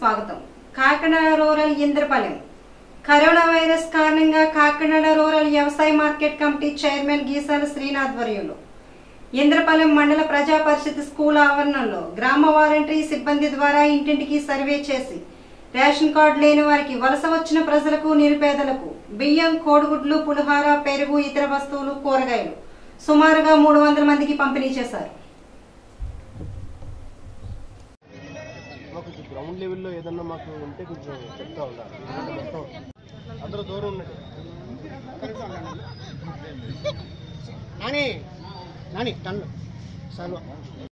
స్వాగతం Kakinada rural Indrapalem corona virus కారణంగా Kakinada rural వ్యవసాయ market committee chairman Geesala Srinath ఆధ్వర్యంలో ఇంద్రపాలెం మండల ప్రజా పరిషత్ స్కూల్ ఆవరణలో గ్రామ వాలంటరీ సిబ్బంది ద్వారా ఇంటింటికి సర్వే చేసి రేషన్ కార్డు లేని వారికి వలస వచ్చిన ప్రజలకు నిరుపేదలకు బియ్యం కోడిగుడ్లు పులిహార పెరుగు ఇతర వస్తువులు కూరగాయలు సుమారుగా మూడు వందల మందికి పంపిణీ చేశారు మాకు కొంచెం గ్రౌండ్ లెవెల్లో ఏదన్నా మాకు ఉంటే కొంచెం చెప్తా ఉండాలి ఎందుకంటే మొత్తం అందరూ దూరం ఉన్నట్టు నాని నాని టన్ను సర్వ